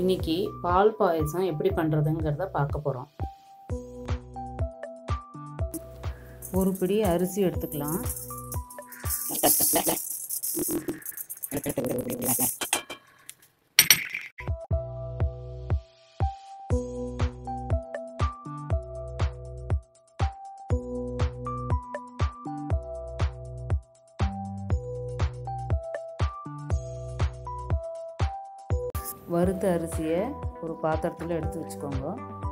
இன்னைக்கு பால் பாயசம் எப்படி பண்ணுறதுங்கிறத பார்க்க போகிறோம் ஒரு பிடி அரிசி எடுத்துக்கலாம் வறுத்த அரிசியை ஒரு பாத்திரத்தில் எடுத்து வச்சுக்கோங்க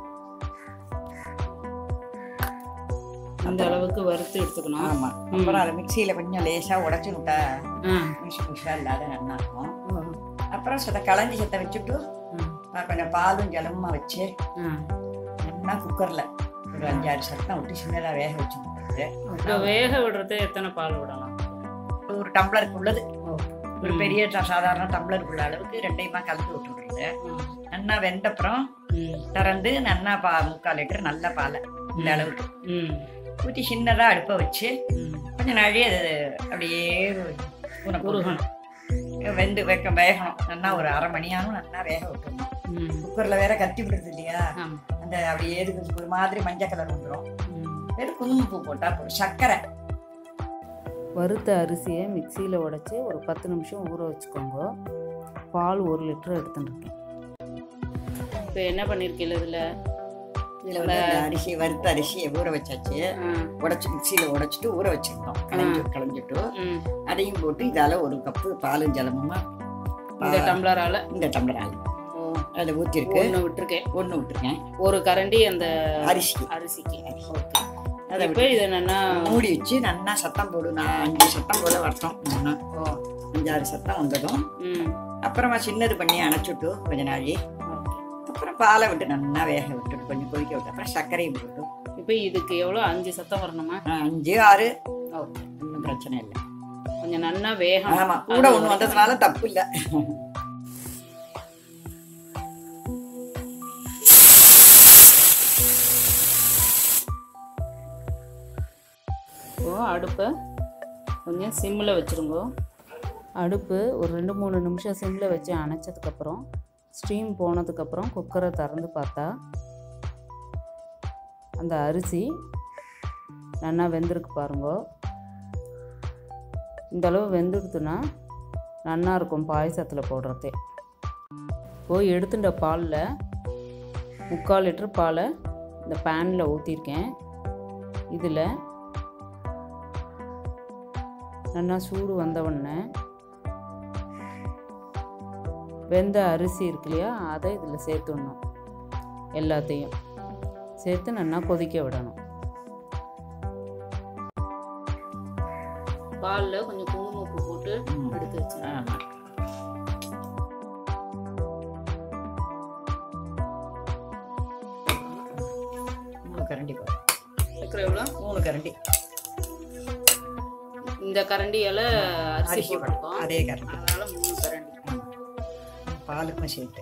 இந்த அளவுக்கு வறுத்து எடுத்துக்கணும் ஆமாம் அப்புறம் அதை மிக்சியில் கொஞ்சம் லேசாக உடச்சி விட்டா ஆ மிஷ் மிஷாக இல்லாத நல்லா இருக்கும் ஆ, அப்புறம் சத்த களைஞ்சி சத்த வச்சுட்டு ஆ, நான் கொஞ்சம் பாலும் ஜலமுமா வச்சு ஆ. நல்லா குக்கரில் ஒரு அஞ்சாறு சத்தம் விட்டு சின்னதாக வேக வச்சு விட்டுறது இப்போ வேக விடுறது எத்தனை பால் விடலாம் ஒரு டம்ளருக்கு உள்ளது ஓ ஒரு பெரிய ட- சாதாரண டம்ளருக்குள்ள அளவுக்கு ரெண்டையுமா கலந்து விட்டு விடுறது நல்லா வெந்தப்புறம் ம் திறந்து நல்லா பா முக்கால் லிட்டர் நல்ல பாலை இந்த அளவுக்கு ம் ஊற்றி சின்னதாக அடுப்பை வச்சு ம் கொஞ்சம் நாழி அது அப்படியே பூனை உருகணும். வெந்து வைக்க வேகணும் நல்லா ஒரு அரை மணி ஆகும் நல்லா வேக விட்டுருணும் ம் குக்கரில் வேற கத்தி விடுறது இல்லையா ஆமாம் அந்த அப்படியே இது கொஞ்சம் ஒரு மாதிரி மஞ்சள் கலர் வந்துடும் ம் வெறும் குங்குமப்பூ போட்டால் போதும் சர்க்கரை வறுத்த அரிசியை மிக்சியில் உடைச்சி ஒரு பத்து நிமிஷம் ஊற வச்சுக்கோங்க பால் ஒரு லிட்டர் எடுத்துட்டுருக்கேன் இப்போ என்ன பண்ணியிருக்கீங்க இதில் இதில் வந்து அந்த அரிசி வறுத்த அரிசியை ஊற வச்சாச்சு உடச்சி மிக்சியில் உடைச்சிட்டு ஊற வச்சிருந்தோம் களைஞ்சு களைஞ்சிட்டு ம் அதையும் போட்டு இதால் ஒரு கப்பு பாலும் ஜலமுமா இந்த டம்ளரால் இந்த டம்ளர் ஆள் ஓ அதை ஊற்றிருக்கு ஒன்று விட்டுருக்கேன் ஒன்று விட்டுருக்கேன் ஒரு கரண்டி அந்த அரிசி அரிசிக்கு ஓகே அதை இப்போ இதை நல்லா மூடி வச்சு நல்லா சத்தம் போடு நான் அஞ்சு சத்தம் போல வரட்டும் நல்லா ஓ அஞ்சாறு சத்தம் வந்ததும் ம் அப்புறமா சின்னது பண்ணி அணைச்சுட்டு கொஞ்ச நாழி ஓகே அப்புறம் பாலை விட்டு நல்லா வேக விட்டுட்டு கொஞ்சம் கொதிக்க விட்டு அப்புறம் சர்க்கரையும் போட்டு இப்போ இதுக்கு எவ்வளோ அஞ்சு சத்தம் வரணுமா ஆ, அஞ்சு ஆறு ஓகே ஒன்றும் பிரச்சனை இல்லை கொஞ்சம் நல்லா வேகணும் ஆமா கூட ஒண்ணு வந்ததுனால தப்பு இல்ல இப்போ அடுப்பை கொஞ்சம் சிம்மில் வச்சுருங்க அடுப்பு ஒரு ரெண்டு மூணு நிமிஷம் சிம்மில் வச்சு அணைச்சதுக்கப்புறம் ஸ்டீம் போனதுக்கப்புறம் குக்கரை திறந்து பார்த்தா அந்த அரிசி நல்லா வெந்திருக்கு பாருங்க இந்த அளவு வெந்துடுத்துன்னா நல்லா இருக்கும் பாயசத்தில் போடுறதே போய் எடுத்துட்ட பாலில் முக்கால் லிட்டர் பாலை இந்த பேனில் ஊற்றிருக்கேன் இதில் நல்லா சூடு வந்த உடனே வெந்த அரிசி இருக்கு இல்லையா அதை இதில் சேர்த்துடணும் எல்லாத்தையும் சேர்த்து நல்லா கொதிக்க விடணும் பாலில் கொஞ்சம் குங்குமப்பூ போட்டு ம். எடுத்து வச்சு ஆமா மூணு கரண்டி போதும். சக்கரை எவ்வளோ மூணு கரண்டி இந்த கரண்டியால் அரிசி அரிசி போட்டிருக்கோம் அதே கரண்டி அதனால மூணு கரண்டி பாலுக்கும் சேர்த்து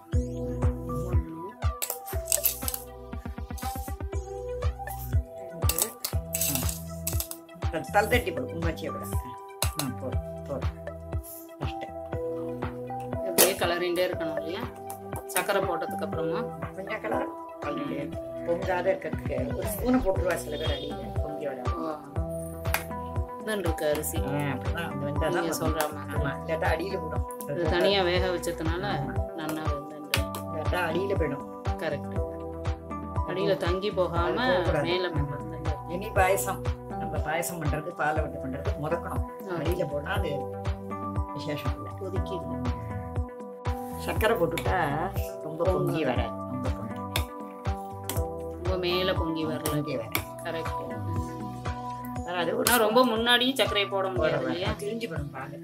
த- தலை தட்டி போடு குங்குமச்சியை விட ஆ போதும் போதும் ஃபஸ்ட்டு அப்படியே கலரிண்டே இருக்கணும் இல்லையா சக்கரை போட்டதுக்கு அப்புறமா கொஞ்சம் கலர் ஆல்ரெடி பொங்காத இருக்கிறதுக்கு ஒரு ஸ்பூனை போட்டுருவா சில பேர் அடியில் பொங்கி வர இதுன்னு இருக்கு அரிசி அப்படிதான் அது வந்து அதான் நீங்க சொல்ற மாதிரி ஆமாம் இல்லாட்டா அடியில் விடும் இது தனியா வேக வச்சதுனால நல்லா வந்து இல்லாட்டா அடியில் போயிடும் கரெக்ட் அடியில தங்கி போகாம அது போகக்கூடாது. மேல மெம்பர் இனி பாயசம் நம்ம பாயசம் பண்றது பாலை விட்டு பண்றது முதக்கணும் அடியில் போனால் அது விசேஷம் இல்லை கொதிக்கிது சர்க்கரை போட்டுட்டா ரொம்ப பொங்கி வராது ரொம்ப பொங்கி ரொம்ப மேல பொங்கி வரல பொங்கி வராது கரெக்ட் அதாவது ஒரு ஆனா ரொம்ப முன்னாடியும் சர்க்கரையை போட முடியாது இல்லையா திரிஞ்சு போடும் பால்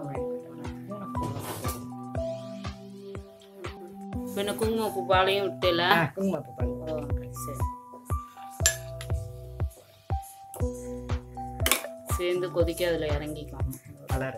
இப்ப என்ன குங்குமப்பூ பாலையும் விட்டுல குங்குமப்பூ பால் சரி சேர்ந்து கொதிக்க அதுல இறங்கிக்கலாம் கலர்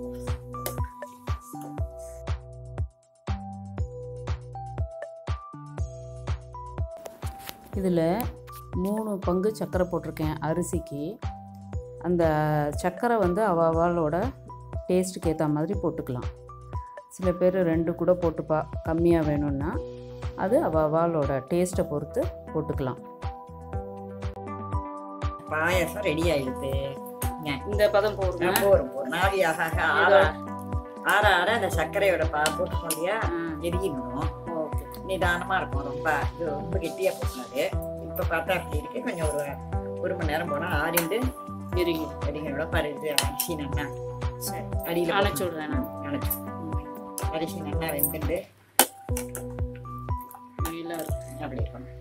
இதில் மூணு பங்கு சர்க்கரை போட்டிருக்கேன் அரிசிக்கு அந்த சர்க்கரை வந்து அவ அவளோட டேஸ்ட்டுக்கு ஏற்ற மாதிரி போட்டுக்கலாம் சில பேர் ரெண்டு கூட போட்டுப்பா கம்மியாக வேணும்னா அது அவ அவளோட டேஸ்ட்டை பொறுத்து போட்டுக்கலாம் பாயாசம் ரெடி ஆயிடுது இங்க. இந்த பதம் போடுங்க ஆ, போரும் போரும் நாளி ஆக ஆக ஆற ஆற ஆற அந்த சர்க்கரையோட பா போட்டுக்கோம் இல்லையா எரியணும் ஓகே நிதானமா இருக்கும் ரொம்ப இது ரொம்ப கெட்டியா போட்டாரு இப்ப பார்த்தா அப்படி இருக்கு கொஞ்சம் ஒரு ஒரு மணி நேரம் போனா ஆறிண்டு இருங்க அடிங்களோட பாரு இது அரிசி நல்லா சரி, அடியில அணைச்சு விடுறேன் நான் அணைச்சு அரிசி நல்லா வெந்துண்டு வெயிலாக இருக்கு அப்படி இருக்கணும்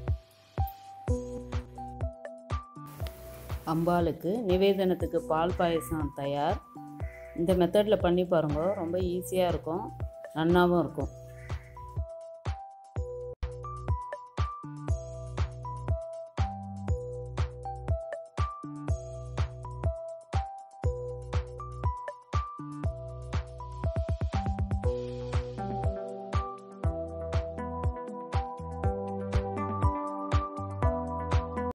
அம்பாளுக்கு நிவேதனத்துக்கு பால் பாயசம் தயார் இந்த மெத்தடில் பண்ணி பாருங்க ரொம்ப ஈஸியாக இருக்கும் நன்னாவும் இருக்கும்